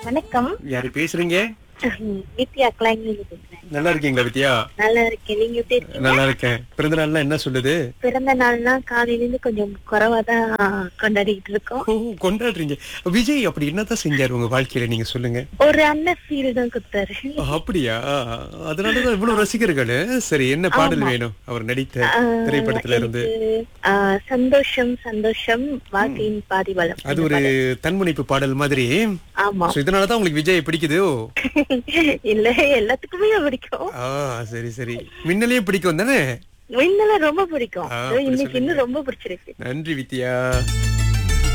வணக்கம் யாரு பேசுறீங்க நித்யா கிளாங்கில பேசுறேன் நல்லா இருக்கீங்களா வித்யா நல்லா இருக்கேன் நீங்க எப்படி இருக்கீங்க நல்லா இருக்கேன் பிறந்த நாள்லாம் என்ன சொல்லுது பிறந்த நாள்னா காலையில இருந்து கொஞ்சம் குறைவா தான் கொண்டாடிட்டு இருக்கோம் ஓ கொண்டாடுறீங்க விஜய் அப்படி என்னதான் செஞ்சாரு உங்க வாழ்க்கையில நீங்க சொல்லுங்க ஒரு அண்ணன் ஃபீல் தான் கொடுத்தாரு அப்படியா அதனாலதான் இவ்வளவு ரசிகர்கள் சரி என்ன பாடல் வேணும் அவர் நடித்த திரைப்படத்துல இருந்து எனக்கு, ஆ, சந்தோஷம் சந்தோஷம் வாழ்க்கையின் பாதி பலம் அது ஒரு தன்முனைப்பு பாடல் மாதிரி ஆமா So, இதனாலதான் உங்களுக்கு விஜய் பிடிக்குதோ இல்ல எல்லாத்துக்குமே பிடிக்கும் ஆ சரி சரி மின்னலே பிடிக்கும் தானே மின்னல ரொம்ப பிடிக்கும் ஆ, அதோ அப்படி இன்னைக்கு சொல்லுங்க. இன்னும் ரொம்ப பிடிச்சிருக்கு நன்றி வித்யா